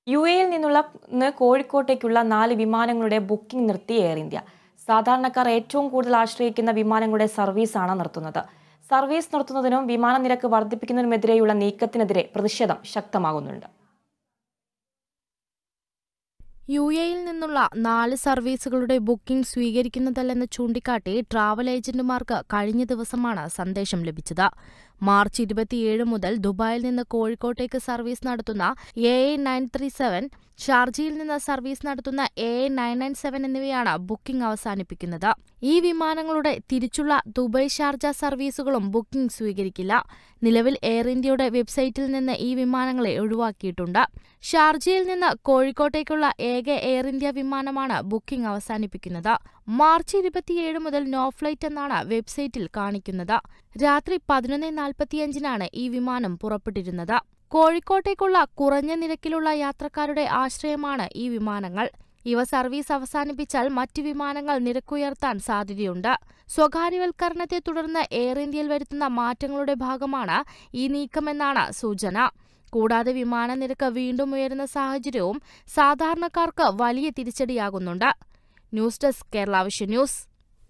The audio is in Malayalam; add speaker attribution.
Speaker 1: യു എയിൽ നിന്നുള്ള ന്ന് കോഴിക്കോട്ടേക്കുള്ള നാല് വിമാനങ്ങളുടെ ബുക്കിംഗ് നിർത്തി എയർ ഇന്ത്യ സാധാരണക്കാർ ഏറ്റവും കൂടുതൽ ആശ്രയിക്കുന്ന വിമാനങ്ങളുടെ സർവീസാണ് നിർത്തുന്നത് സർവീസ് നിർത്തുന്നതിനും വിമാന നിരക്ക് വർദ്ധിപ്പിക്കുന്നതിനുമെതിരെയുള്ള നീക്കത്തിനെതിരെ പ്രതിഷേധം ശക്തമാകുന്നുണ്ട്
Speaker 2: യു എയിൽ നിന്നുള്ള നാല് സർവീസുകളുടെ ബുക്കിംഗ് സ്വീകരിക്കുന്നതല്ലെന്ന് ചൂണ്ടിക്കാട്ടി ട്രാവൽ ഏജന്റുമാർക്ക് കഴിഞ്ഞ ദിവസമാണ് സന്ദേശം ലഭിച്ചത് മാർച്ച് ഇരുപത്തിയേഴ് മുതൽ ദുബായിൽ നിന്ന് കോഴിക്കോട്ടേക്ക് സർവീസ് നടത്തുന്ന A A nine three seven ഷാർജയിൽ നിന്ന് സർവീസ് നടത്തുന്ന A A nine nine seven എന്നിവയാണ് ബുക്കിംഗ് അവസാനിപ്പിക്കുന്നത് ഈ വിമാനങ്ങളുടെ തിരിച്ചുള്ള ദുബായ് ഷാർജ സർവീസുകളും ബുക്കിംഗ് സ്വീകരിക്കില്ല നിലവിൽ എയർ ഇന്ത്യയുടെ വെബ്സൈറ്റിൽ നിന്ന് ഈ വിമാനങ്ങളെ ഒഴിവാക്കിയിട്ടുണ്ട് ഷാർജയിൽ നിന്ന് കോഴിക്കോട്ടേക്കുള്ള ഏക എയർ ഇന്ത്യ വിമാനമാണ് ബുക്കിംഗ് അവസാനിപ്പിക്കുന്നത് മാർച്ച് ഇരുപത്തിയേഴ് മുതൽ നോ ഫ്ലൈറ്റ് എന്നാണ് വെബ്സൈറ്റിൽ കാണിക്കുന്നത് രാത്രി പതിനൊന്ന് നാൽപ്പത്തിയഞ്ചിനാണ് ഈ വിമാനം പുറപ്പെട്ടിരുന്നത് കോഴിക്കോട്ടേക്കുള്ള കുറഞ്ഞ നിരക്കിലുള്ള യാത്രക്കാരുടെ ആശ്രയമാണ് ഈ വിമാനങ്ങൾ ഇവ സർവീസ് അവസാനിപ്പിച്ചാൽ മറ്റ് വിമാനങ്ങൾ നിരക്കുയർത്താൻ സാധ്യതയുണ്ട് സ്വകാര്യവൽക്കരണത്തെ തുടർന്ന് എയർ ഇന്ത്യയിൽ വരുത്തുന്ന മാറ്റങ്ങളുടെ ഭാഗമാണ് ഈ നീക്കമെന്നാണ് സൂചന കൂടാതെ വിമാന നിരക്ക് വീണ്ടും ഉയരുന്ന സാഹചര്യവും സാധാരണക്കാർക്ക് വലിയ തിരിച്ചടിയാകുന്നുണ്ട് news desk Kerala vision news